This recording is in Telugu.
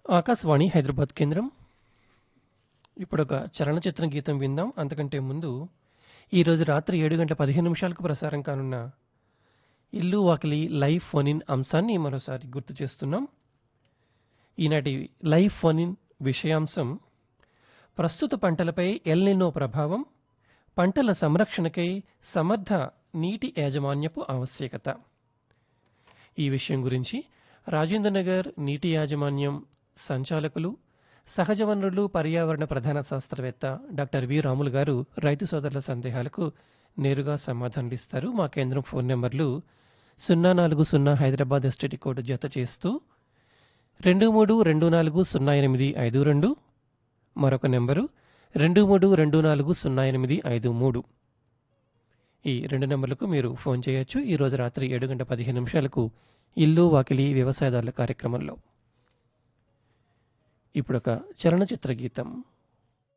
ఆకాశవాణి హైదరాబాద్ కేంద్రం ఇప్పుడు ఒక చలనచిత్ర గీతం విందాం అంతకంటే ముందు ఈరోజు రాత్రి ఏడు గంటల పదిహేను నిమిషాలకు ప్రసారం కానున్న ఇల్లు వాకిలి లైవ్ ఫోన్ ఇన్ అంశాన్ని మరోసారి గుర్తు చేస్తున్నాం ఈనాటి లైవ్ ఫోన్ ఇన్ విషయాంశం ప్రస్తుత పంటలపై ఎల్నినో ప్రభావం పంటల సంరక్షణకై సమర్థ నీటి యాజమాన్యపు ఆవశ్యకత ఈ విషయం గురించి రాజేంద్రనగర్ నీటి యాజమాన్యం సంచాలకులు సహజ వనరులు పర్యావరణ ప్రధాన శాస్త్రవేత్త డాక్టర్ వి రాములు గారు రైతు సోదరుల సందేహాలకు నేరుగా సమాధానాలు ఇస్తారు మా కేంద్రం ఫోన్ నెంబర్లు సున్నా నాలుగు సున్నా హైదరాబాద్ ఎస్టీటీ కోడ్ జత చేస్తూ రెండు మూడు రెండు నాలుగు సున్నా ఎనిమిది ఐదు రెండు మరొక నెంబరు రెండు మూడు రెండు నాలుగు సున్నా ఎనిమిది ఐదు మూడు ఈ రెండు నెంబర్లకు మీరు ఫోన్ చేయొచ్చు ఈరోజు రాత్రి ఏడు గంట పదిహేను నిమిషాలకు ఇల్లు వాకిలి వ్యవసాయదారుల కార్యక్రమంలో ఇప్పుడొక చలనచిత్ర గీతం